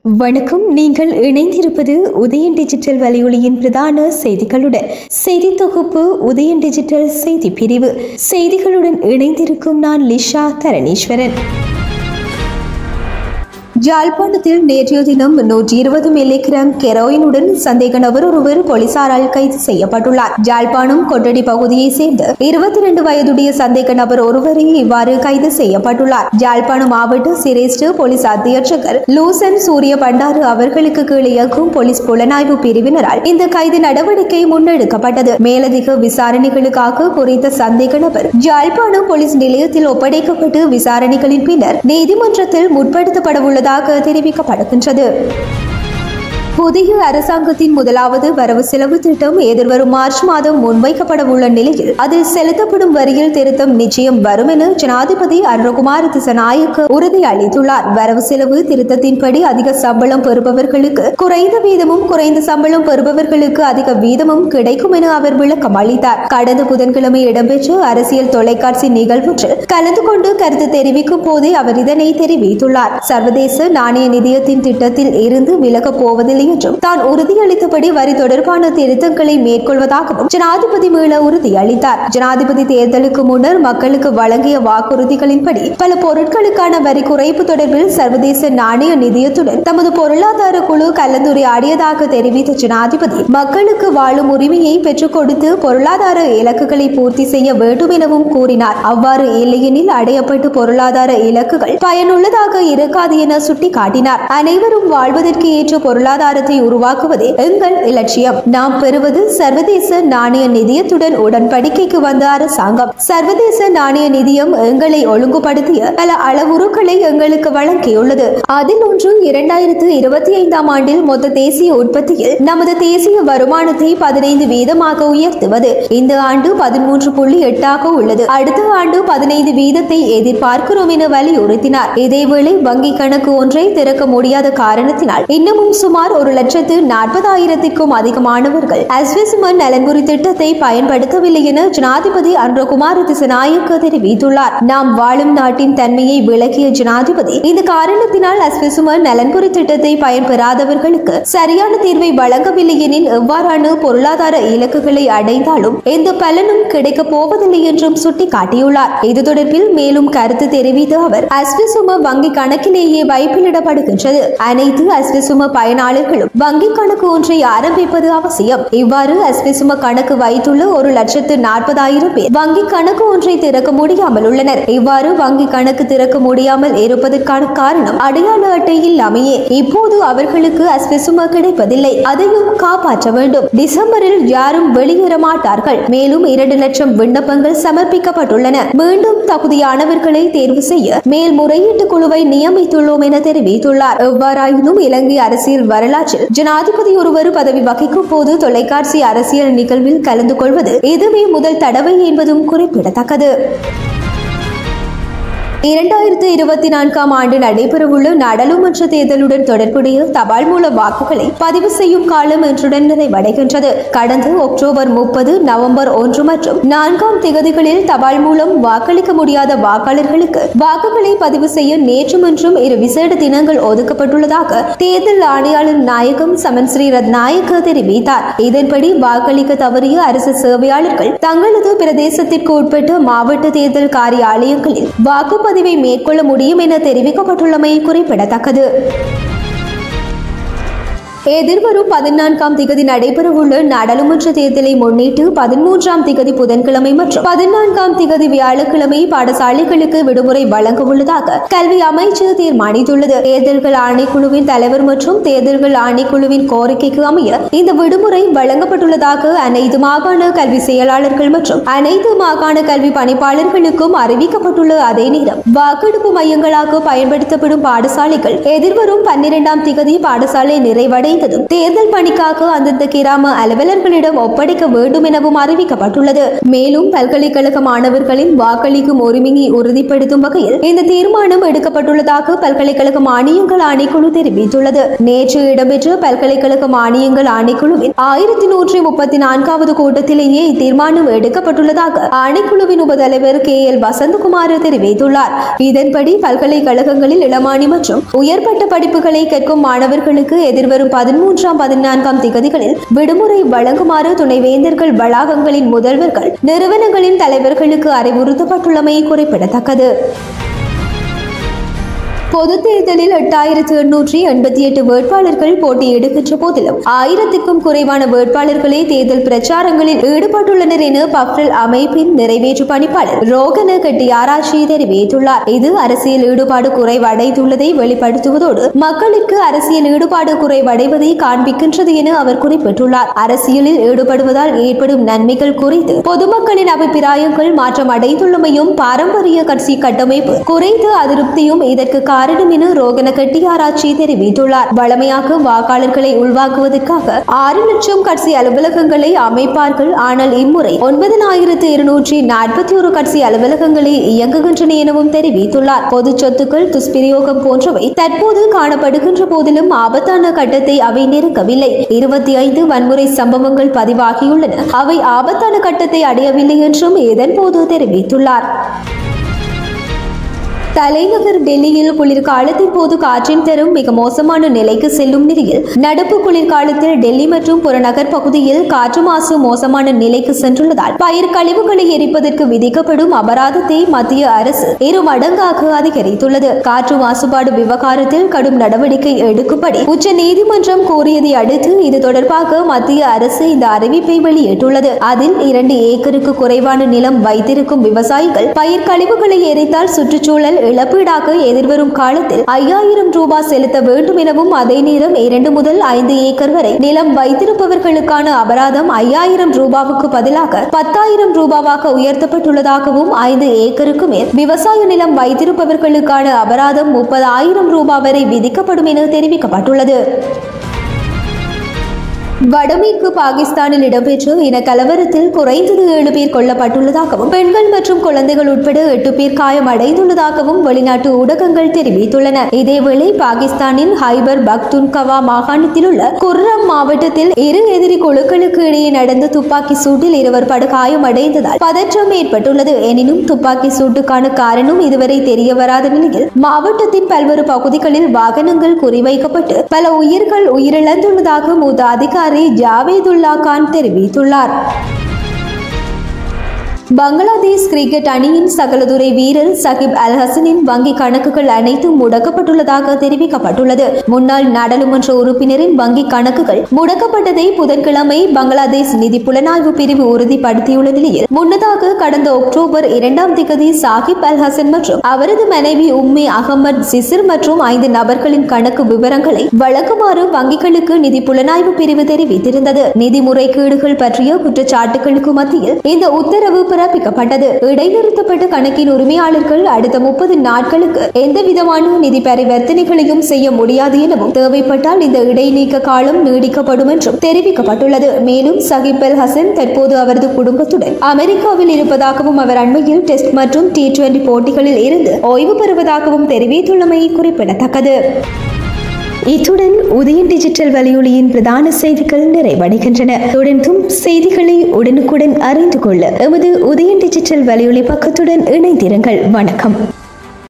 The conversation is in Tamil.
வணக்கம் நீங்கள் இணைந்திருப்பது உதயன் டிஜிட்டல் வலையொலியின் பிரதான செய்திகளுடன் செய்தி தொகுப்பு உதயன் டிஜிட்டல் செய்தி பிரிவு செய்திகளுடன் இணைந்திருக்கும் நான் லிஷா தரணீஸ்வரன் ஜாழ்ப்பாணத்தில் நேற்றைய தினம் நூற்றி இருபது மில்லிகிராம் கெரோயினுடன் சந்தேக நபர் ஒருவர் போலீசாரால் கைது செய்யப்பட்டுள்ளார் ஜாழ்ப்பாணம் கொட்டடி பகுதியைச் சேர்ந்த இருபத்தி ரெண்டு வயதுடைய சந்தேக நபர் ஒருவரே இவ்வாறு கைது செய்யப்பட்டுள்ளார் ஜாழ்ப்பாணம் மாவட்ட சிரேஷ்ட போலீஸ் அத்தியட்சகர் லூசன் சூரிய பண்டாரு அவர்களுக்கு கீழ் இயக்கும் போலீஸ் புலனாய்வு பிரிவினரால் இந்த கைது நடவடிக்கை முன்னெடுக்கப்பட்டது மேலதிக விசாரணைகளுக்காக குறித்த சந்தேக நபர் ஜாழ்ப்பாணம் போலீஸ் நிலையத்தில் ஒப்படைக்கப்பட்டு விசாரணைகளின் பின்னர் நீதிமன்றத்தில் முற்படுத்தப்பட உள்ளதாக தெரிவிக்கப்படுகின்றது புதிய அரசாங்கத்தின் முதலாவது வரவு செலவு திட்டம் எதிர்வரும் மார்ச் மாதம் முன்வைக்கப்பட உள்ள நிலையில் அதில் செலுத்தப்படும் வரியில் திருத்தம் நிச்சயம் வரும் என ஜனாதிபதி அருண்குமார் திசநாயக்க உறுதி அளித்துள்ளார் வரவு செலவு திருத்தத்தின்படி அதிக சம்பளம் பெறுபவர்களுக்கு குறைந்த வீதமும் குறைந்த சம்பளம் பெறுபவர்களுக்கு அதிக வீதமும் கிடைக்கும் என அவர் விளக்கம் அளித்தார் கடந்த புதன்கிழமை இடம்பெற்ற அரசியல் தொலைக்காட்சி நிகழ்வொன்றில் கலந்து கொண்டு கருத்து தெரிவிக்கும் போதே அவர் இதனை தெரிவித்துள்ளார் சர்வதேச நாணய நிதியத்தின் திட்டத்தில் இருந்து விலகப் போவதில்லை என்றும் தான் உறுதியளித்தபடி வரி தொடர்பான திருத்தங்களை மேற்கொள்வதாகவும் ஜனாதிபதி மீள உறுதியளித்தார் ஜனாதிபதி தேர்தலுக்கு முன்னர் மக்களுக்கு வழங்கிய வாக்குறுதிகளின்படி பல பொருட்களுக்கான வரி குறைப்பு தொடர்பில் சர்வதேச நாணய நிதியத்துடன் தமது பொருளாதார குழு கலந்துரையாடியதாக தெரிவித்த ஜனாதிபதி மக்களுக்கு வாழும் உரிமையை பெற்றுக் கொடுத்து பொருளாதார இலக்குகளை பூர்த்தி செய்ய வேண்டும் எனவும் கூறினார் அவ்வாறு இல்லையெனில் அடையப்பட்டு பொருளாதார இலக்குகள் பயனுள்ளதாக இருக்காது என சுட்டிக்காட்டினார் அனைவரும் வாழ்வதற்கு ஏற்ற பொருளாதாரத்தை உருவாக்குவதே எங்கள் இலட்சியம் நாம் பெறுவது சர்வதேச நாணய நிதியத்துடன் உடன்படிக்கைக்கு வந்த அரசாங்கம் சர்வதேச நாணய நிதியம் எங்களை ஒழுங்குபடுத்திய பல அளவுருக்களை எங்களுக்கு வழங்கியுள்ளது அதில் ஒன்று இரண்டாயிரத்து இருபத்தி ஐந்தாம் ஆண்டில் மொத்த தேசிய உற்பத்தியில் நமது தேசிய வருமானத்தை பதினைந்து வீதமாக உயர்த்துவது இந்த ஆண்டு பதிமூன்று புள்ளி எட்டாக உள்ளது அடுத்த ஆண்டு பதினைந்து வீதத்தை எதிர்பார்க்கிறோம் என வலியுறுத்தினார் இதேவேளை வங்கி கணக்கு ஒன்றை திறக்க முடியாத காரணத்தினால் இன்னமும் சுமார் ஒரு லட்சத்து நாற்பதாயிரத்திற்கும் அதிகமானவர்கள் அஸ்விசுமன் நலன்புரி திட்டத்தை பயன்படுத்தவில்லை என ஜனாதிபதி அன்றகுமார் திசநாயக்க தெரிவித்துள்ளார் நாம் வாழும் நாட்டின் தன்மையை விளக்கிய ஜனாதிபதி இந்த காரணத்தினால் அஸ்விசுமன் நலன்புரி திட்டத்தை பயன்பெறாதவர்களுக்கு சரியான தீர்வை வழங்கவில்லை எனில் எவ்வாறான பொருளாதார இலக்குகளை அடைந்தாலும் எந்த பலனும் கிடைக்கப் போவதில்லை என்றும் சுட்டிக்காட்டியுள்ளார் இது தொடர்பில் மேலும் கருத்து தெரிவித்த அவர் அஸ்விசும வங்கி கணக்கிலேயே வைப்பிலிடப்படுகின்றது அனைத்து அஸ்விசும பயனாளர்களும் வங்கி கணக்கு ஒன்றை ஆரம்பிப்பது அவசியம் இவ்வாறு அஸ்விசும கணக்கு வைத்துள்ள ஒரு லட்சத்து நாற்பதாயிரம் பேர் வங்கி கணக்கு ஒன்றை திறக்க முடியாமல் உள்ளனர் இவ்வாறு வங்கி கணக்கு திறக்க முடியாமல் இருப்பதற்கான காரணம் அடையாள அட்டை இல்லாமையே இப்போது அவர்களுக்கு அஸ்விசும கிடைப்பதில்லை அதையும் காப்பாற்ற வேண்டும் டிசம்பரில் யாரும் வெளியேற மாட்டார்கள் மேலும் இரண்டு லட்சம் விண்ணப்பங்கள் சமர்ப்பிக்கப்பட்டுள்ளன மீண்டும் தகுதியானவர்களை தேர்வு செய்ய மேல்முறையீட்டு குழுவை நியமித்துள்ளோம் என தெரிவித்துள்ளார் எவ்வாறாயினும் இலங்கை அரசியல் வரலாற்றில் ஜனாதிபதி ஒருவர் பதவி வகிக்கும் போது தொலைக்காட்சி அரசியல் நிகழ்வில் கலந்து கொள்வது இதுவே முதல் தடவை என்பதும் குறிப்பிடத்தக்கது இரண்டாயிரத்து இருபத்தி நான்காம் ஆண்டு நடைபெறவுள்ள நாடாளுமன்ற தேர்தலுடன் தொடர்புடைய தபால் மூல வாக்குகளை பதிவு செய்யும் காலம் இன்றுடன் நிறைவடைகின்றது கடந்த அக்டோபர் முப்பது நவம்பர் ஒன்று மற்றும் நான்காம் திகதிகளில் தபால் மூலம் வாக்களிக்க முடியாத வாக்காளர்களுக்கு வாக்குகளை பதிவு செய்ய நேற்று மற்றும் இரு விசேட தினங்கள் ஒதுக்கப்பட்டுள்ளதாக தேர்தல் ஆணையாளர் நாயகம் சமன் ஸ்ரீ ரத்நாயக்க தெரிவித்தார் இதன்படி வாக்களிக்க தவறிய அரசு சேவையாளர்கள் தங்களது பிரதேசத்திற்கு உட்பட்ட மாவட்ட தேர்தல் காரியாலயங்களில் வாக்கு பதிவை மேற்கொள்ள முடியும் என தெரிவிக்கப்பட்டுள்ளமை குறிப்பிடத்தக்கது எதிர்வரும் பதினான்காம் திகதி நடைபெறவுள்ள நாடாளுமன்ற தேர்தலை முன்னிட்டு பதிமூன்றாம் திகதி புதன்கிழமை மற்றும் பதினான்காம் திகதி வியாழக்கிழமை பாடசாலைகளுக்கு விடுமுறை வழங்க உள்ளதாக கல்வி அமைச்சு தீர்மானித்துள்ளது தேர்தல்கள் ஆணைக்குழுவின் தலைவர் மற்றும் தேர்தல்கள் ஆணைக்குழுவின் கோரிக்கைக்கு அமைய இந்த விடுமுறை வழங்கப்பட்டுள்ளதாக அனைத்து மாகாண கல்வி செயலாளர்கள் மற்றும் அனைத்து மாகாண கல்வி பணிப்பாளர்களுக்கும் அறிவிக்கப்பட்டுள்ள அதே நேரம் வாக்கெடுப்பு மையங்களாக பயன்படுத்தப்படும் பாடசாலைகள் எதிர்வரும் பன்னிரெண்டாம் திகதி பாடசாலை நிறைவடை நிறைவடைந்ததும் தேர்தல் பணிக்காக அந்தந்த கிராம அலுவலர்களிடம் ஒப்படைக்க வேண்டும் எனவும் அறிவிக்கப்பட்டுள்ளது மேலும் பல்கலைக்கழக மாணவர்களின் வாக்களிக்கும் உரிமையை உறுதிப்படுத்தும் வகையில் இந்த தீர்மானம் எடுக்கப்பட்டுள்ளதாக பல்கலைக்கழக மானியங்கள் ஆணைக்குழு தெரிவித்துள்ளது நேற்று இடம்பெற்ற பல்கலைக்கழக மானியங்கள் ஆணைக்குழுவின் ஆயிரத்தி நூற்றி முப்பத்தி நான்காவது கூட்டத்திலேயே இத்தீர்மானம் எடுக்கப்பட்டுள்ளதாக ஆணைக்குழுவின் உபதலைவர் கே எல் வசந்தகுமார் தெரிவித்துள்ளார் இதன்படி பல்கலைக்கழகங்களில் இளமானி மற்றும் உயர்பட்ட படிப்புகளை கற்கும் மாணவர்களுக்கு எதிர்வரும் பதிமூன்றாம் பதினான்காம் திகதிகளில் விடுமுறை வழங்குமாறு துணைவேந்தர்கள் வளாகங்களின் முதல்வர்கள் நிறுவனங்களின் தலைவர்களுக்கு அறிவுறுத்தப்பட்டுள்ளமை குறிப்பிடத்தக்கது பொது தேர்தலில் எட்டாயிரத்து எண்ணூற்றி எண்பத்தி எட்டு வேட்பாளர்கள் போட்டியிடுகின்ற போதிலும் ஆயிரத்திற்கும் குறைவான வேட்பாளர்களே தேர்தல் பிரச்சாரங்களில் ஈடுபட்டுள்ளனர் என பப்ரல் அமைப்பின் நிறைவேற்று பணிப்பாளர் ரோகன கெட்டியாராய்ச்சி தெரிவித்துள்ளார் இது அரசியல் ஈடுபாடு குறைவடைந்துள்ளதை வெளிப்படுத்துவதோடு மக்களுக்கு அரசியல் ஈடுபாடு குறைவடைவதை காண்பிக்கின்றது என அவர் குறிப்பிட்டுள்ளார் அரசியலில் ஈடுபடுவதால் ஏற்படும் நன்மைகள் குறித்து பொதுமக்களின் அபிப்பிராயங்கள் மாற்றம் அடைந்துள்ளமையும் பாரம்பரிய கட்சி கட்டமைப்பு குறைந்த அதிருப்தியும் இதற்கு காரணம் என ரோகன கெட்டியாராய்ச்சி தெரிவித்துள்ளார் வளமையாக வாக்காளர்களை உள்வாங்குவதற்காக ஆறு லட்சம் கட்சி அலுவலகங்களை அமைப்பார்கள் ஆனால் இம்முறை ஒன்பதனாயிரத்து இருநூற்றி நாற்பத்தி ஒரு கட்சி அலுவலகங்களை இயங்குகின்றன எனவும் தெரிவித்துள்ளார் பொது சொத்துக்கள் துஷ்பிரயோகம் போன்றவை தற்போது காணப்படுகின்ற போதிலும் ஆபத்தான கட்டத்தை அவை நெருங்கவில்லை இருபத்தி ஐந்து வன்முறை சம்பவங்கள் பதிவாகியுள்ளன அவை ஆபத்தான கட்டத்தை அடையவில்லை என்றும் இதன்போது தெரிவித்துள்ளார் தலைநகர் டெல்லியில் குளிர்காலத்தின் போது காற்றின் தரம் மிக மோசமான நிலைக்கு செல்லும் நிலையில் நடப்பு குளிர்காலத்தில் டெல்லி மற்றும் புறநகர் பகுதியில் காற்று மாசு மோசமான நிலைக்கு சென்றுள்ளதால் பயிர் கழிவுகளை எரிப்பதற்கு விதிக்கப்படும் அபராதத்தை மத்திய அரசு இரு மடங்காக அதிகரித்துள்ளது காற்று மாசுபாடு விவகாரத்தில் கடும் நடவடிக்கை எடுக்கும்படி உச்ச நீதிமன்றம் கோரியதை அடுத்து இது தொடர்பாக மத்திய அரசு இந்த அறிவிப்பை வெளியிட்டுள்ளது அதில் இரண்டு ஏக்கருக்கு குறைவான நிலம் வைத்திருக்கும் விவசாயிகள் பயிர் கழிவுகளை எரித்தால் சுற்றுச்சூழல் இழப்பீடாக எதிர்வரும் காலத்தில் ஐயாயிரம் ரூபாய் செலுத்த வேண்டும் எனவும் அதே நேரம் இரண்டு முதல் ஐந்து ஏக்கர் வரை நிலம் வைத்திருப்பவர்களுக்கான அபராதம் ஐயாயிரம் ரூபாவுக்கு பதிலாக பத்தாயிரம் ரூபாவாக உயர்த்தப்பட்டுள்ளதாகவும் ஐந்து ஏக்கருக்கு மேல் விவசாய நிலம் வைத்திருப்பவர்களுக்கான அபராதம் முப்பதாயிரம் ரூபாய் வரை விதிக்கப்படும் என தெரிவிக்கப்பட்டுள்ளது வடமேற்கு பாகிஸ்தானில் இடம்பெற்ற இன கலவரத்தில் குறைந்தது ஏழு பேர் கொல்லப்பட்டுள்ளதாகவும் பெண்கள் மற்றும் குழந்தைகள் உட்பட எட்டு பேர் காயமடைந்துள்ளதாகவும் வெளிநாட்டு ஊடகங்கள் தெரிவித்துள்ளன இதேவேளை பாகிஸ்தானின் ஹைபர் பக்துன்கவா மாகாணத்தில் உள்ள குர்ரம் மாவட்டத்தில் இரு எதிரி குழுக்களுக்கு இடையே நடந்த துப்பாக்கி சூட்டில் இருவர் படுகாயமடைந்ததால் பதற்றம் ஏற்பட்டுள்ளது எனினும் துப்பாக்கி சூட்டுக்கான காரணம் இதுவரை தெரிய வராத நிலையில் மாவட்டத்தின் பல்வேறு பகுதிகளில் வாகனங்கள் குறிவைக்கப்பட்டு பல உயிர்கள் உயிரிழந்துள்ளதாக மூத்த அதிகாரி ஜாவேதுல்லா கான் தெரிவித்துள்ளார் பங்களாதேஷ் கிரிக்கெட் அணியின் சகலதுறை வீரர் சகிப் அல் ஹசனின் வங்கி கணக்குகள் அனைத்தும் முடக்கப்பட்டுள்ளதாக தெரிவிக்கப்பட்டுள்ளது முன்னாள் நாடாளுமன்ற உறுப்பினரின் வங்கி கணக்குகள் முடக்கப்பட்டதை புதன்கிழமை பங்களாதேஷ் நிதி புலனாய்வு பிரிவு உறுதிப்படுத்தியுள்ள நிலையில் முன்னதாக கடந்த அக்டோபர் இரண்டாம் திகதி சாகிப் அல் ஹசன் மற்றும் அவரது மனைவி உம்மி அகமது சிசிர் மற்றும் ஐந்து நபர்களின் கணக்கு விவரங்களை வழங்குமாறு வங்கிகளுக்கு நிதி புலனாய்வு பிரிவு தெரிவித்திருந்தது நிதி முறைகேடுகள் பற்றிய குற்றச்சாட்டுகளுக்கு மத்தியில் இந்த உத்தரவு பிறப்பிக்கப்பட்டது இடைநிறுத்தப்பட்ட கணக்கின் உரிமையாளர்கள் அடுத்த முப்பது நாட்களுக்கு எந்த விதமான நிதி பரிவர்த்தனைகளையும் செய்ய முடியாது எனவும் தேவைப்பட்டால் இந்த இடைநீக்க காலம் நீடிக்கப்படும் என்றும் தெரிவிக்கப்பட்டுள்ளது மேலும் சகிப் அல் ஹசன் தற்போது அவரது குடும்பத்துடன் அமெரிக்காவில் இருப்பதாகவும் அவர் அண்மையில் டெஸ்ட் மற்றும் டி டுவெண்டி போட்டிகளில் இருந்து ஓய்வு பெறுவதாகவும் தெரிவித்துள்ளமை குறிப்பிடத்தக்கது இத்துடன் உதயன் டிஜிட்டல் வலையொலியின் பிரதான செய்திகள் நிறைவடைகின்றன தொடர்ந்தும் செய்திகளை உடனுக்குடன் அறிந்து கொள்ள எமது உதயன் டிஜிட்டல் வலையொலி பக்கத்துடன் இணைந்திருங்கள் வணக்கம்